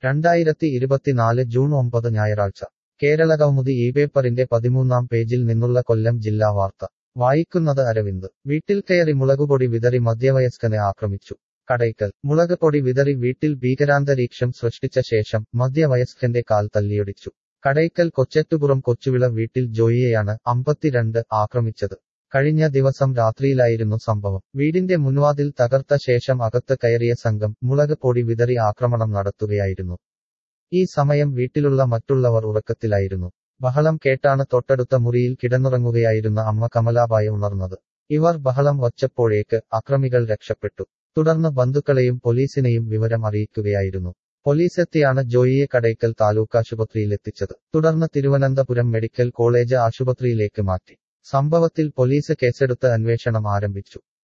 രണ്ടായിരത്തി ഇരുപത്തിനാല് ജൂൺ ഒമ്പത് ഞായറാഴ്ച കേരളകൗമുദി ഈ പേപ്പറിന്റെ പതിമൂന്നാം പേജിൽ നിന്നുള്ള കൊല്ലം ജില്ലാ വാർത്ത വായിക്കുന്നത് അരവിന്ദ് വീട്ടിൽ കയറി മുളകുപൊടി വിതറി മധ്യവയസ്കനെ ആക്രമിച്ചു കടയ്ക്കൽ മുളക് പൊടി വിതറി വീട്ടിൽ ഭീകരാന്തരീക്ഷം സൃഷ്ടിച്ച ശേഷം മധ്യവയസ്കന്റെ കാൽ തല്ലിയൊടിച്ചു കടയ്ക്കൽ കൊച്ചറ്റുപുറം കൊച്ചുവിള വീട്ടിൽ ജോയിയെയാണ് അമ്പത്തിരണ്ട് ആക്രമിച്ചത് കഴിഞ്ഞ ദിവസം രാത്രിയിലായിരുന്നു സംഭവം വീടിന്റെ മുൻവാതിൽ തകർത്ത ശേഷം അകത്ത് കയറിയ സംഘം മുളക് പൊടി വിതറി ആക്രമണം നടത്തുകയായിരുന്നു ഈ സമയം വീട്ടിലുള്ള മറ്റുള്ളവർ ഉറക്കത്തിലായിരുന്നു ബഹളം കേട്ടാണ് തൊട്ടടുത്ത മുറിയിൽ കിടന്നുറങ്ങുകയായിരുന്ന അമ്മ കമലാബായ ഉണർന്നത് ഇവർ ബഹളം വച്ചപ്പോഴേക്ക് അക്രമികൾ രക്ഷപ്പെട്ടു തുടർന്ന് ബന്ധുക്കളെയും പോലീസിനെയും വിവരം അറിയിക്കുകയായിരുന്നു പോലീസെത്തിയാണ് ജോയിയെ കടയ്ക്കൽ താലൂക്ക് ആശുപത്രിയിലെത്തിച്ചത് തുടർന്ന് തിരുവനന്തപുരം മെഡിക്കൽ കോളേജ് ആശുപത്രിയിലേക്ക് മാറ്റി സംഭവത്തിൽ പോലീസ് കേസെടുത്ത് അന്വേഷണം ആരംഭിച്ചു